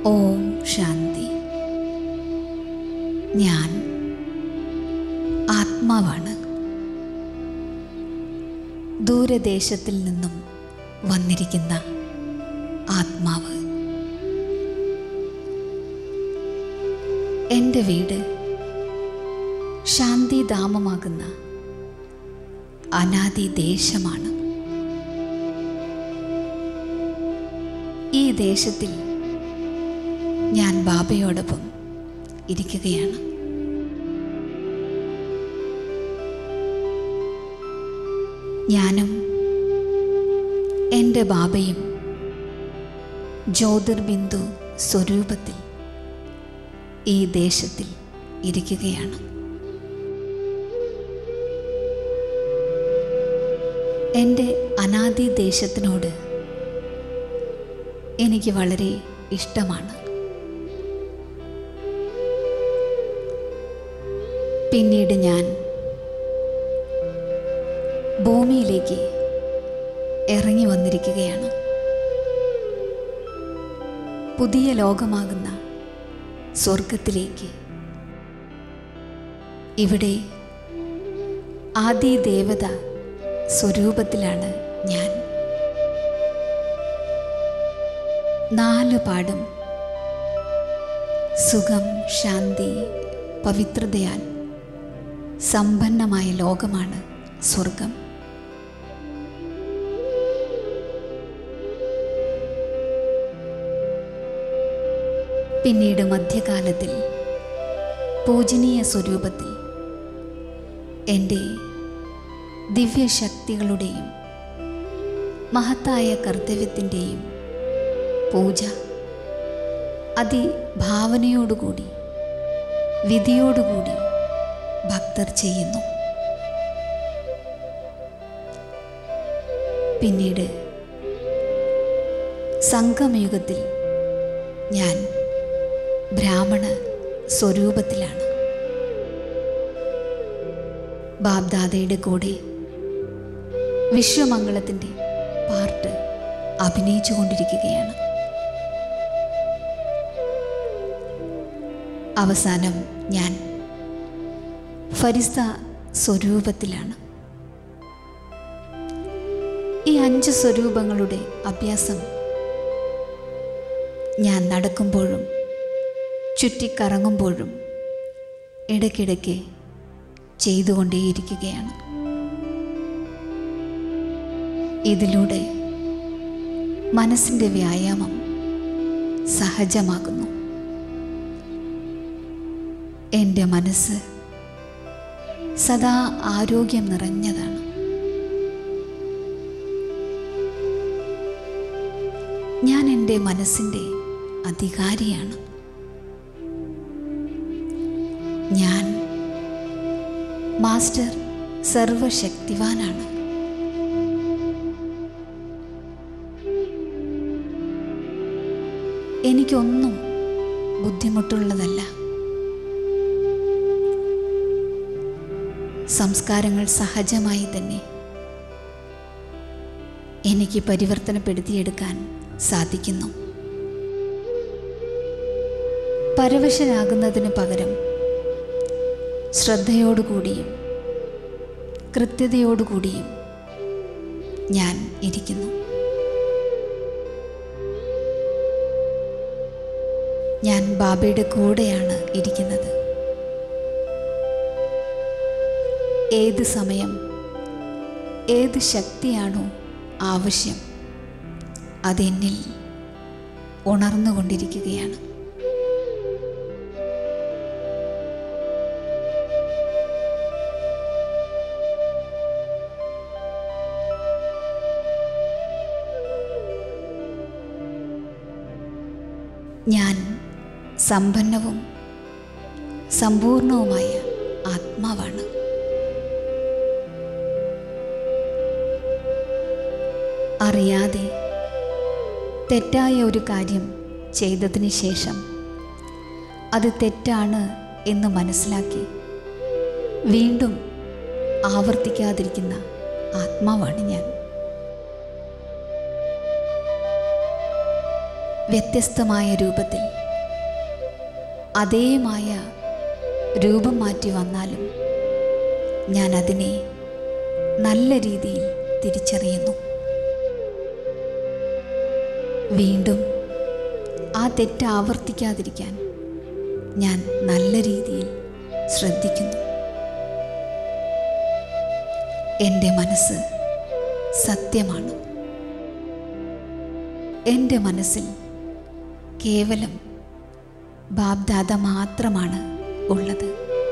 ഓം ശാന്തി ഞാൻ ആത്മാവാണ് ദൂരദേശത്തിൽ നിന്നും വന്നിരിക്കുന്ന ആത്മാവ് എൻ്റെ വീട് ശാന്തിധാമമാകുന്ന അനാദി ദേശമാണ് ഈ ദേശത്തിൽ ഞാൻ ബാബയോടൊപ്പം ഇരിക്കുകയാണ് ഞാനും എൻ്റെ ബാബയും ജ്യോതിർബിന്ദു സ്വരൂപത്തിൽ ഈ ദേശത്തിൽ ഇരിക്കുകയാണ് എൻ്റെ അനാദി ദേശത്തിനോട് എനിക്ക് വളരെ ഇഷ്ടമാണ് പിന്നീട് ഞാൻ ഭൂമിയിലേക്ക് ഇറങ്ങി വന്നിരിക്കുകയാണ് പുതിയ ലോകമാകുന്ന സ്വർഗത്തിലേക്ക് ഇവിടെ ആദി ദേവത സ്വരൂപത്തിലാണ് ഞാൻ നാല് പാടും സുഖം ശാന്തി പവിത്രതയാൽ സമ്പന്നമായ ലോകമാണ് സ്വർഗം പിന്നീട് മധ്യകാലത്തിൽ പൂജനീയ സ്വരൂപത്തിൽ എൻ്റെ ദിവ്യശക്തികളുടെയും മഹത്തായ കർത്തവ്യത്തിൻ്റെയും പൂജ അതിഭാവനയോടുകൂടി വിധിയോടുകൂടി ഭക്തർ ചെയ്യുന്നു പിന്നീട് സംഗമയുഗത്തിൽ ഞാൻ ബ്രാഹ്മണ സ്വരൂപത്തിലാണ് ബാബ്ദാദയുടെ കൂടെ വിശ്വമംഗളത്തിൻ്റെ പാർട്ട് അഭിനയിച്ചു കൊണ്ടിരിക്കുകയാണ് അവസാനം ഞാൻ ഫരിസ്ത സ്വരൂപത്തിലാണ് ഈ അഞ്ച് സ്വരൂപങ്ങളുടെ അഭ്യാസം ഞാൻ നടക്കുമ്പോഴും ചുറ്റിക്കറങ്ങുമ്പോഴും ഇടയ്ക്കിടയ്ക്ക് ചെയ്തുകൊണ്ടേയിരിക്കുകയാണ് ഇതിലൂടെ മനസ്സിൻ്റെ വ്യായാമം സഹജമാകുന്നു എൻ്റെ മനസ്സ് സദാ ആരോഗ്യം നിറഞ്ഞതാണ് ഞാൻ എൻ്റെ മനസ്സിൻ്റെ അധികാരിയാണ് ഞാൻ മാസ്റ്റർ സർവശക്തിവാനാണ് എനിക്കൊന്നും ബുദ്ധിമുട്ടുള്ളതല്ല സംസ്കാരങ്ങൾ സഹജമായി തന്നെ എനിക്ക് പരിവർത്തനപ്പെടുത്തിയെടുക്കാൻ സാധിക്കുന്നു പരവശനാകുന്നതിന് പകരം ശ്രദ്ധയോടുകൂടിയും കൃത്യതയോടുകൂടിയും ഞാൻ ഇരിക്കുന്നു ഞാൻ ബാബയുടെ കൂടെയാണ് ഇരിക്കുന്നത് ഏത് സമയം ഏത് ശക്തിയാണോ ആവശ്യം അതെന്നിൽ ഉണർന്നുകൊണ്ടിരിക്കുകയാണ് ഞാൻ സമ്പന്നവും സമ്പൂർണവുമായ ആത്മാവാണ് അറിയാതെ തെറ്റായ ഒരു കാര്യം ചെയ്തതിന് ശേഷം അത് തെറ്റാണ് എന്ന് മനസ്സിലാക്കി വീണ്ടും ആവർത്തിക്കാതിരിക്കുന്ന ആത്മാവാണ് ഞാൻ വ്യത്യസ്തമായ രൂപത്തിൽ അതേമായ രൂപം മാറ്റി വന്നാലും ഞാൻ അതിനെ നല്ല രീതിയിൽ തിരിച്ചറിയുന്നു വീണ്ടും ആ തെറ്റ് ആവർത്തിക്കാതിരിക്കാൻ ഞാൻ നല്ല രീതിയിൽ ശ്രദ്ധിക്കുന്നു എൻ്റെ മനസ്സ് സത്യമാണ് എൻ്റെ മനസ്സിൽ കേവലം ബാബ്ദാദ മാത്രമാണ് ഉള്ളത്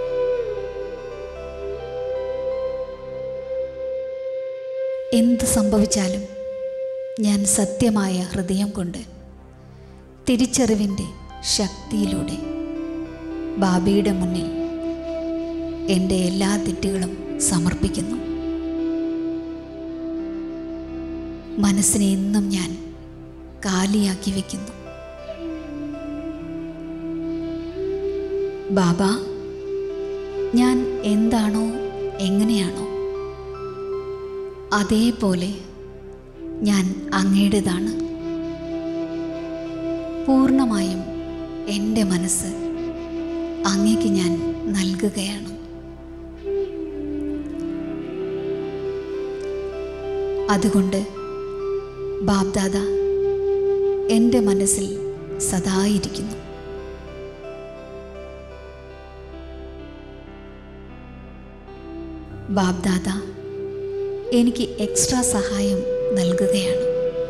എന്ത് സംഭവിച്ചാലും ഞാൻ സത്യമായ ഹൃദയം കൊണ്ട് തിരിച്ചറിവിൻ്റെ ശക്തിയിലൂടെ ബാബയുടെ മുന്നിൽ എൻ്റെ എല്ലാ തെറ്റുകളും സമർപ്പിക്കുന്നു മനസ്സിനെ എന്നും ഞാൻ കാലിയാക്കി വയ്ക്കുന്നു ബാബ ഞാൻ എന്താണോ എങ്ങനെയാണോ അതേപോലെ ഞാൻ അങ്ങയുടേതാണ് പൂർണ്ണമായും എൻ്റെ മനസ്സ് അങ്ങേക്ക് ഞാൻ നൽകുകയാണ് അതുകൊണ്ട് ബാബ്ദാദ എൻ്റെ മനസ്സിൽ സദായിരിക്കുന്നു ബാബ്ദാദ എനിക്ക് എക്സ്ട്രാ സഹായം നൽകുകയാണ്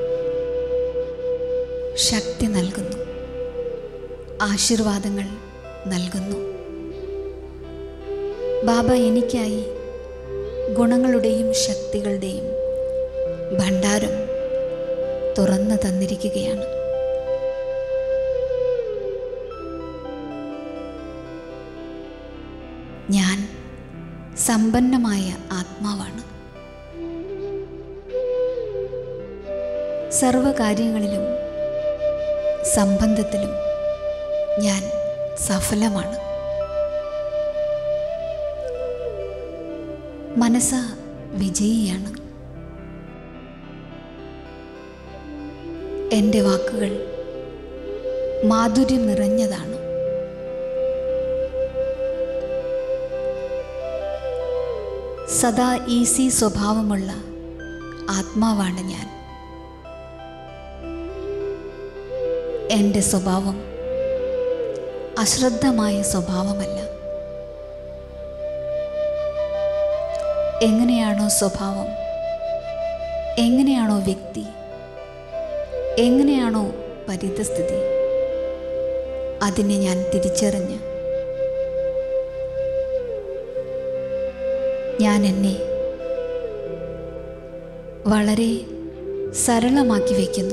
ശക്തി നൽകുന്നു ആശീർവാദങ്ങൾ നൽകുന്നു ബാബ എനിക്കായി ഗുണങ്ങളുടെയും ശക്തികളുടെയും ഭണ്ഡാരം തുറന്നു തന്നിരിക്കുകയാണ് ഞാൻ സമ്പന്നമായ ആത്മാവാണ് സർവകാര്യങ്ങളിലും സംബന്ധത്തിലും ഞാൻ സഫലമാണ് മനസ്സ വിജയിയാണ് എൻ്റെ വാക്കുകൾ മാധുര്യം നിറഞ്ഞതാണ് സദാ ഈസി സ്വഭാവമുള്ള ആത്മാവാണ് ഞാൻ എൻ്റെ സ്വഭാവം അശ്രദ്ധമായ സ്വഭാവമല്ല എങ്ങനെയാണോ സ്വഭാവം എങ്ങനെയാണോ വ്യക്തി എങ്ങനെയാണോ പരിതസ്ഥിതി അതിനെ ഞാൻ തിരിച്ചറിഞ്ഞ് ഞാൻ എന്നെ വളരെ സരളമാക്കി വയ്ക്കുന്നു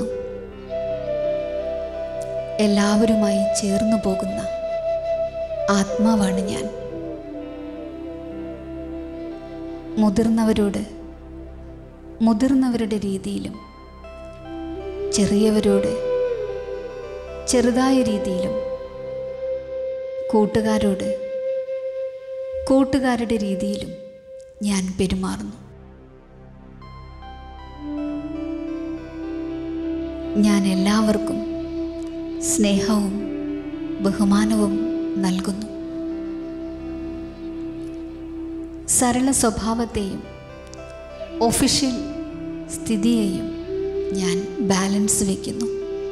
എല്ലാവരുമായി ചേർന്നു പോകുന്ന ആത്മാവാണ് ഞാൻ മുതിർന്നവരോട് മുതിർന്നവരുടെ രീതിയിലും ചെറിയവരോട് ചെറുതായ രീതിയിലും കൂട്ടുകാരോട് കൂട്ടുകാരുടെ രീതിയിലും ഞാൻ പെരുമാറുന്നു ഞാൻ എല്ലാവർക്കും സ്നേഹവും ബഹുമാനവും നൽകുന്നു സരള സ്വഭാവത്തെയും ഒഫീഷ്യൽ സ്ഥിതിയെയും ഞാൻ ബാലൻസ് വയ്ക്കുന്നു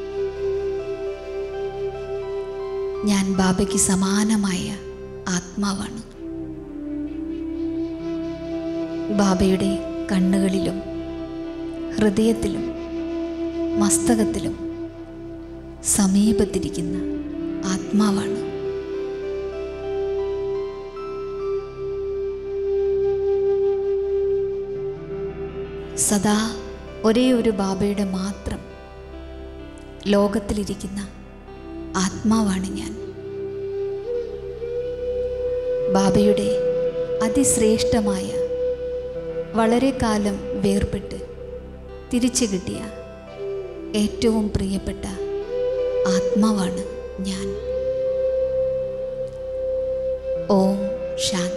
ഞാൻ ബാബയ്ക്ക് സമാനമായ ആത്മാവാണ് ബാബയുടെ കണ്ണുകളിലും ഹൃദയത്തിലും മസ്തകത്തിലും സമീപത്തിരിക്കുന്ന ആത്മാവാണ് സദാ ഒരേ ഒരു ബാബയുടെ മാത്രം ലോകത്തിലിരിക്കുന്ന ആത്മാവാണ് ഞാൻ ബാബയുടെ അതിശ്രേഷ്ഠമായ വളരെ കാലം വേർപെട്ട് തിരിച്ചു കിട്ടിയ ഏറ്റവും പ്രിയപ്പെട്ട ആത്മാവാണ് ഞാൻ ഓം ശാന്തി